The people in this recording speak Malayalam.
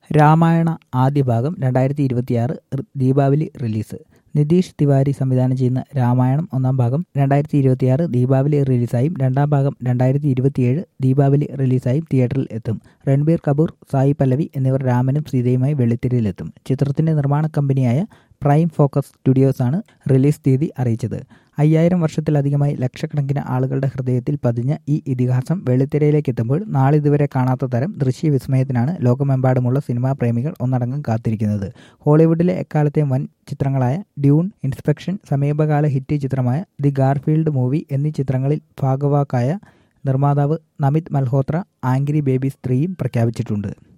രാമായണ ആദ്യ ഭാഗം രണ്ടായിരത്തി ഇരുപത്തിയാറ് ദീപാവലി റിലീസ് നിതീഷ് തിവാരി സംവിധാനം ചെയ്യുന്ന രാമായണം ഒന്നാം ഭാഗം രണ്ടായിരത്തി ഇരുപത്തിയാറ് ദീപാവലി റിലീസായും രണ്ടാം ഭാഗം രണ്ടായിരത്തി ഇരുപത്തിയേഴ് ദീപാവലി റിലീസായും തിയേറ്ററിൽ എത്തും രൺബീർ കപൂർ സായി പല്ലവി എന്നിവർ രാമനും സീതയുമായി വെള്ളിത്തിരയിലെത്തും ചിത്രത്തിന്റെ നിർമ്മാണ കമ്പനിയായ പ്രൈം ഫോക്കസ് സ്റ്റുഡിയോസാണ് റിലീസ് തീയതി അറിയിച്ചത് അയ്യായിരം വർഷത്തിലധികമായി ലക്ഷക്കണക്കിന് ആളുകളുടെ ഹൃദയത്തിൽ പതിഞ്ഞ ഈ ഇതിഹാസം വെള്ളിത്തിരയിലേക്ക് എത്തുമ്പോൾ നാളിതുവരെ കാണാത്ത തരം ദൃശ്യവിസ്മയത്തിനാണ് ലോകമെമ്പാടുമുള്ള സിനിമാ പ്രേമികൾ ഒന്നടങ്കം കാത്തിരിക്കുന്നത് ഹോളിവുഡിലെ എക്കാലത്തെയും വൻ ചിത്രങ്ങളായ ഡ്യൂൺ ഇൻസ്പെക്ഷൻ സമീപകാല ഹിറ്റ് ചിത്രമായ ദി ഗാർഫീൽഡ് മൂവി എന്നീ ചിത്രങ്ങളിൽ ഭാഗവാക്കായ നിർമ്മാതാവ് നമിത് മൽഹോത്ര ആംഗ്രി ബേബീസ് ത്രീയും പ്രഖ്യാപിച്ചിട്ടുണ്ട്